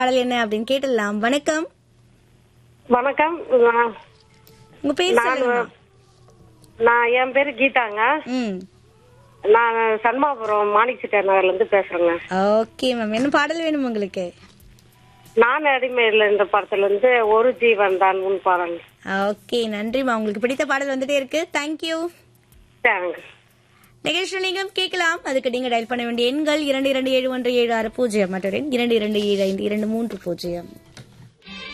பாடல் என்ன அப்படின்னு கேட்டுடலாம் வணக்கம் வணக்கம் நான் உங்க பேர் நான் சொல்லுங்க நான் என் பேரு கீதாங்க ம் நான் சண்மாபுரம் மாணிக் சிட்டர் நகர்ல இருந்து பேசுறேங்க ஓகே மேம் என்ன பாடல் வேணும் உங்களுக்கு நான் அடிமையில இந்த படத்துல இருந்து ஒரு ஜீவன் தான் முன் பாடல் ஓகே நன்றிமா உங்களுக்கு பிடித்த பாடல் வந்துட்டே இருக்கு தேங்க்யூ தேங்க்ஸ் நிகழ்ச்சியில் நீங்கள் கேட்கலாம் அதுக்கு நீங்க டயல் பண்ண வேண்டிய எண்கள் இரண்டு இரண்டு ஏழு ஒன்று ஏழு ஆறு பூஜ்ஜியம் மற்றொரு எண் இரண்டு இரண்டு ஏழு ஐந்து இரண்டு மூன்று பூஜ்ஜியம்